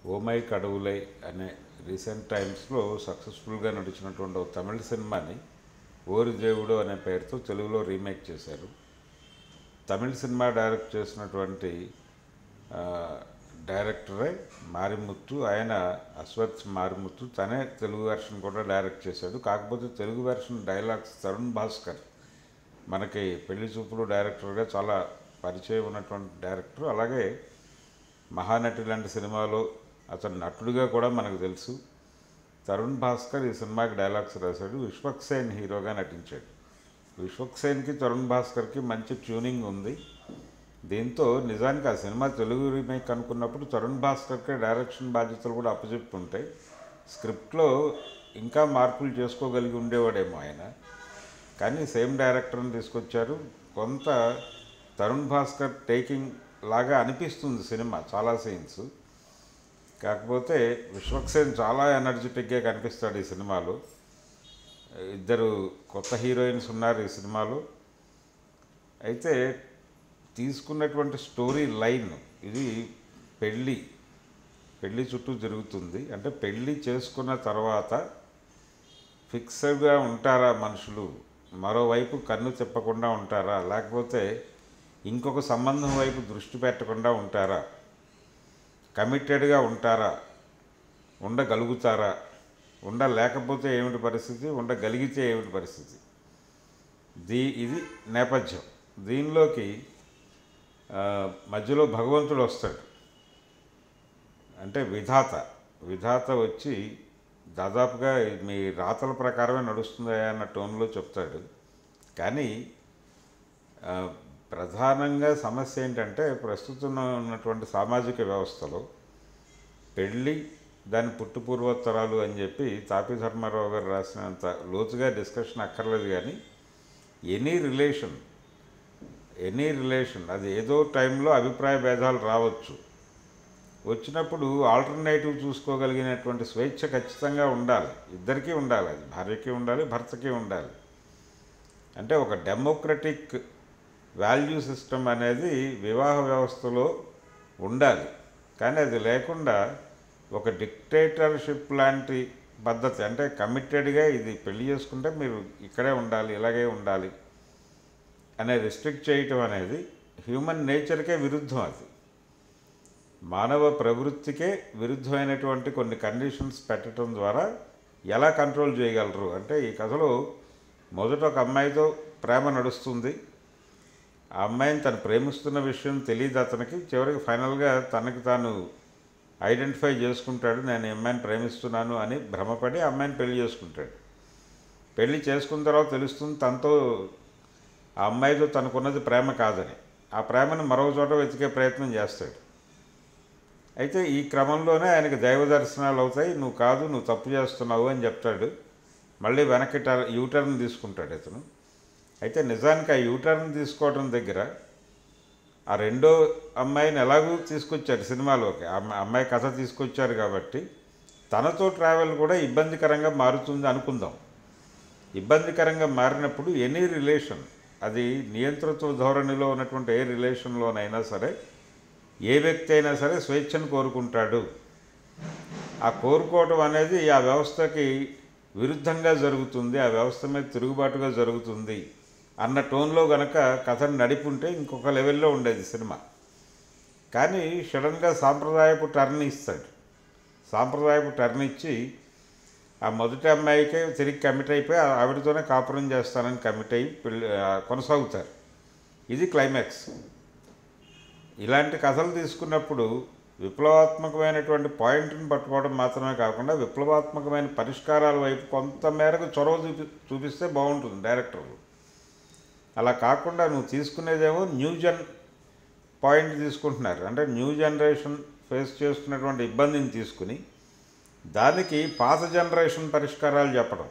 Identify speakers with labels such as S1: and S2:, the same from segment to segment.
S1: oh my కడవులై అనే recent టైమ్స్లో సక్సెస్ఫుల్గా నడిచినటువంటి ఒక తమిళ సినిమాని ఓరి దేవుడు అనే పేరుతో తెలుగులో రీమేక్ చేశారు తమిళ సినిమా డైరెక్ట్ చేసినటువంటి ఆ, డైరెక్టరే మారిముత్తు ఆయన అశ్వత్ మారిముత్తు తనే తెలుగు వెర్షన్ కూడా డైరెక్ట్ చేశాడు కాకపోతే తెలుగు వెర్షన్ డైలాగ్స్ తరుణ్ భాస్కర్ మనకి పెళ్లి చూపులు డైరెక్టర్గా చాలా పరిచయం ఉన్నటువంటి డైరెక్టర్ అలాగే మహానటి లాంటి సినిమాలో అతను నటుడిగా కూడా మనకు తెలుసు తరుణ్ భాస్కర్ ఈ సినిమాకి డైలాగ్స్ రాశాడు విశ్వక్సేన్ హీరోగా నటించాడు విశ్వక్సేన్కి తరుణ్ భాస్కర్కి మంచి ట్యూనింగ్ ఉంది దీంతో నిజానికి ఆ సినిమా తెలుగు రీమేక్ అనుకున్నప్పుడు తరుణ్ భాస్కర్కే డైరెక్షన్ బాధ్యతలు కూడా అప్పచెప్పుంటాయి స్క్రిప్ట్లో ఇంకా మార్పులు చేసుకోగలిగి ఉండేవాడేమో ఆయన కానీ సేమ్ డైరెక్టర్ని తీసుకొచ్చారు కొంత తరుణ్ భాస్కర్ టేకింగ్ లాగా అనిపిస్తుంది సినిమా చాలా సీన్స్ కాకపోతే విశ్వక్సేన్ చాలా ఎనర్జెటిక్గా కనిపిస్తాడు ఈ సినిమాలో ఇద్దరు కొత్త హీరోయిన్స్ ఉన్నారు ఈ సినిమాలో అయితే తీసుకున్నటువంటి స్టోరీ లైన్ ఇది పెళ్ళి పెళ్ళి చుట్టూ జరుగుతుంది అంటే పెళ్ళి చేసుకున్న తర్వాత ఫిక్స్డ్గా ఉంటారా మనుషులు మరోవైపు కన్ను తిప్పకుండా ఉంటారా లేకపోతే ఇంకొక సంబంధం వైపు దృష్టి పెట్టకుండా ఉంటారా కమిటెడ్గా ఉంటారా ఉండగలుగుతారా ఉండలేకపోతే ఏమిటి పరిస్థితి ఉండగలిగితే ఏమిటి పరిస్థితి దీ ఇది నేపథ్యం దీనిలోకి ఆ, మధ్యలో భగవంతుడు వస్తాడు అంటే విధాత విధాత వచ్చి దాదాపుగా మీ రాతల ప్రకారమే నడుస్తుందా అన్న టోన్లో చెప్తాడు కానీ ఆ, ప్రధానంగా సమస్య ఏంటంటే ప్రస్తుతం ఉన్నటువంటి సామాజిక వ్యవస్థలో పెళ్ళి దాని పుట్టు పూర్వోత్తరాలు అని చెప్పి తాపి ధర్మారావు గారు రాసినంత లోతుగా డిస్కషన్ అక్కర్లేదు కానీ ఎనీ రిలేషన్ ఎనీ రిలేషన్ అది ఏదో టైంలో అభిప్రాయ భేదాలు రావచ్చు వచ్చినప్పుడు ఆల్టర్నేటివ్ చూసుకోగలిగినటువంటి స్వేచ్ఛ ఖచ్చితంగా ఉండాలి ఇద్దరికీ ఉండాలి అది భార్యకి ఉండాలి భర్తకి ఉండాలి అంటే ఒక డెమోక్రటిక్ వాల్యూ సిస్టమ్ అనేది వివాహ వ్యవస్థలో ఉండాలి కానీ అది లేకుండా ఒక డిక్టేటర్షిప్ లాంటి పద్ధతి అంటే కమిటెడ్గా ఇది పెళ్లి చేసుకుంటే మీరు ఇక్కడే ఉండాలి ఇలాగే ఉండాలి అనే రిస్ట్రిక్ట్ చేయటం అనేది హ్యూమన్ నేచర్కే విరుద్ధం అది మానవ ప్రవృత్తికే విరుద్ధమైనటువంటి కొన్ని కండిషన్స్ పెట్టడం ద్వారా ఎలా కంట్రోల్ చేయగలరు అంటే ఈ కథలో మొదట ఒక అమ్మాయితో ప్రేమ నడుస్తుంది ఆ అమ్మాయిని తను ప్రేమిస్తున్న విషయం తెలియదు అతనికి చివరికి ఫైనల్గా తనకి తాను ఐడెంటిఫై చేసుకుంటాడు నేను ఈ అమ్మాయిని ప్రేమిస్తున్నాను అని భ్రమపడి ఆ అమ్మాయిని పెళ్లి చేసుకుంటాడు పెళ్లి చేసుకున్న తర్వాత తెలుస్తుంది తనతో ఆ అమ్మాయితో తనకున్నది ప్రేమ కాదని ఆ ప్రేమను మరో చోట వెతికే ప్రయత్నం చేస్తాడు అయితే ఈ క్రమంలోనే ఆయనకి దైవ దర్శనాలు అవుతాయి నువ్వు కాదు నువ్వు తప్పు చేస్తున్నావు అని చెప్తాడు మళ్ళీ వెనక్కి టర్ యూటర్న్ తీసుకుంటాడు ఇతను అయితే నిజానికి ఆ యూటర్న్ తీసుకోవడం దగ్గర ఆ రెండో అమ్మాయిని ఎలాగూ తీసుకొచ్చారు సినిమాలోకి ఆ అమ్మాయి- అమ్మాయి కథ తీసుకొచ్చారు కాబట్టి తనతో ట్రావెల్ కూడా ఇబ్బందికరంగా మారుతుంది అనుకుందాం ఇబ్బందికరంగా మారినప్పుడు ఎనీ రిలేషన్ అది నియంతృత్వ ధోరణిలో ఉన్నటువంటి ఏ రిలేషన్లోనైనా సరే ఏ వ్యక్తి అయినా సరే స్వేచ్ఛను కోరుకుంటాడు ఆ కోరుకోవటం అనేది ఆ వ్యవస్థకి విరుద్ధంగా జరుగుతుంది ఆ వ్యవస్థ మీద తిరుగుబాటుగా జరుగుతుంది అన్న టోన్లో గనక కథను నడిపుంటే ఇంకొక లెవెల్లో ఉండేది సినిమా కానీ సడన్గా సాంప్రదాయపు టర్న్ ఇస్తాడు సాంప్రదాయపు టర్న్ ఇచ్చి ఆ మొదటి అమ్మాయికే తిరిగి కమిట్ అయిపోయి ఆ ఆవిడతోనే కాపురం చేస్తానని కమిట్ అయ్యి పెళ్ళి ఆ, కొనసాగుతారు ఇది క్లైమాక్స్ ఇలాంటి కథలు తీసుకున్నప్పుడు విప్లవాత్మకమైనటువంటి పాయింట్ని పట్టుకోవడం మాత్రమే కాకుండా విప్లవాత్మకమైన పరిష్కారాల వైపు కొంత మేరకు చొరవ చూపి చూపిస్తే బాగుంటుంది డైరెక్టర్లు అలా కాకుండా నువ్వు తీసుకునేదేమో న్యూ జన్ పాయింట్ తీసుకుంటున్నారు అంటే న్యూ జనరేషన్ ఫేస్ చేస్తున్నటువంటి ఇబ్బందిని తీసుకుని దానికి పాత జనరేషన్ పరిష్కారాలు చెప్పడం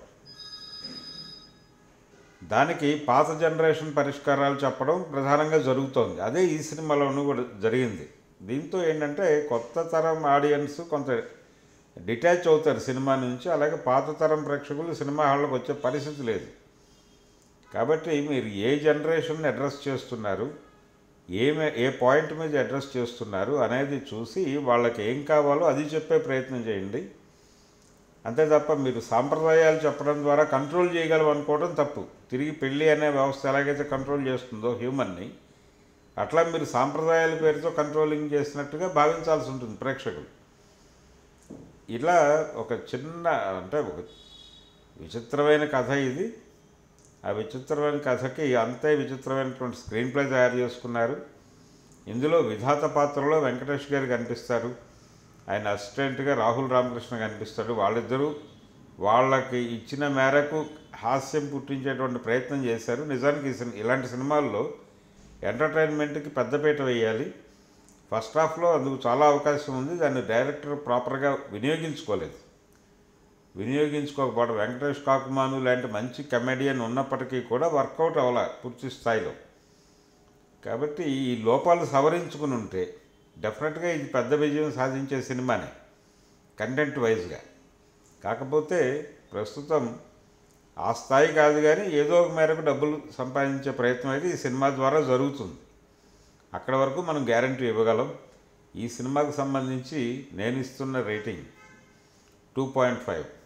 S1: దానికి పాత జనరేషన్ పరిష్కారాలు చెప్పడం ప్రధానంగా జరుగుతోంది అదే ఈ సినిమాలోనూ కూడా జరిగింది దీంతో ఏంటంటే కొత్త తరం ఆడియన్స్ కొంత డిటాచ్ అవుతారు సినిమా నుంచి అలాగే పాత తరం ప్రేక్షకులు సినిమా హాళ్ళకి వచ్చే పరిస్థితి లేదు కాబట్టి మీరు ఏ జనరేషన్ అడ్రస్ చేస్తున్నారు ఏమే ఏ పాయింట్ మీద అడ్రస్ చేస్తున్నారు అనేది చూసి వాళ్ళకి ఏం కావాలో అది చెప్పే ప్రయత్నం చేయండి అంతే తప్ప మీరు సాంప్రదాయాలు చెప్పడం ద్వారా కంట్రోల్ చేయగలం అనుకోవడం తప్పు తిరిగి పెళ్ళి అనే వ్యవస్థ ఎలాగైతే కంట్రోల్ చేస్తుందో హ్యూమన్ని అట్లా మీరు సాంప్రదాయాల పేరుతో కంట్రోలింగ్ చేసినట్టుగా భావించాల్సి ఉంటుంది ప్రేక్షకులు ఇలా ఒక చిన్న అంటే ఒక విచిత్రమైన కథ ఇది ఆ విచిత్రమైన కథకి అంతే విచిత్రమైనటువంటి స్క్రీన్ ప్లే తయారు చేసుకున్నారు ఇందులో విధాత పాత్రలో వెంకటేష్ గారు కనిపిస్తారు ఆయన అసిస్టెంట్గా రాహుల్ రామకృష్ణ కనిపిస్తాడు వాళ్ళిద్దరూ వాళ్ళకి ఇచ్చిన మేరకు హాస్యం పుట్టించేటువంటి ప్రయత్నం చేశారు నిజానికి ఈ సిని- ఇలాంటి సినిమాల్లో ఎంటర్టైన్మెంట్కి పెద్దపీట వేయాలి ఫస్ట్ హాఫ్లో అందుకు చాలా అవకాశం ఉంది దాన్ని డైరెక్టర్ ప్రాపర్గా వినియోగించుకోలేదు వినియోగించుకోకపోవడం వెంకటేష్ కాకుమాను లాంటి మంచి కమెడియన్ ఉన్నప్పటికీ కూడా వర్కౌట్ అవ్వాల పూర్తి స్థాయిలో కాబట్టి ఈ లోపాలు సవరించుకుని ఉంటే డెఫినెట్గా ఇది పెద్ద విజయం సాధించే సినిమానే కంటెంట్ వైజ్గా కాకపోతే ప్రస్తుతం ఆ స్థాయి కాదు కానీ ఏదో ఒక మేరకు డబ్బులు సంపాదించే ప్రయత్నం అయితే ఈ సినిమా ద్వారా జరుగుతుంది అక్కడ వరకు మనం గ్యారంటీ ఇవ్వగలం ఈ సినిమాకు సంబంధించి నేను ఇస్తున్న రేటింగ్ టూ పాయింట్ ఫైవ్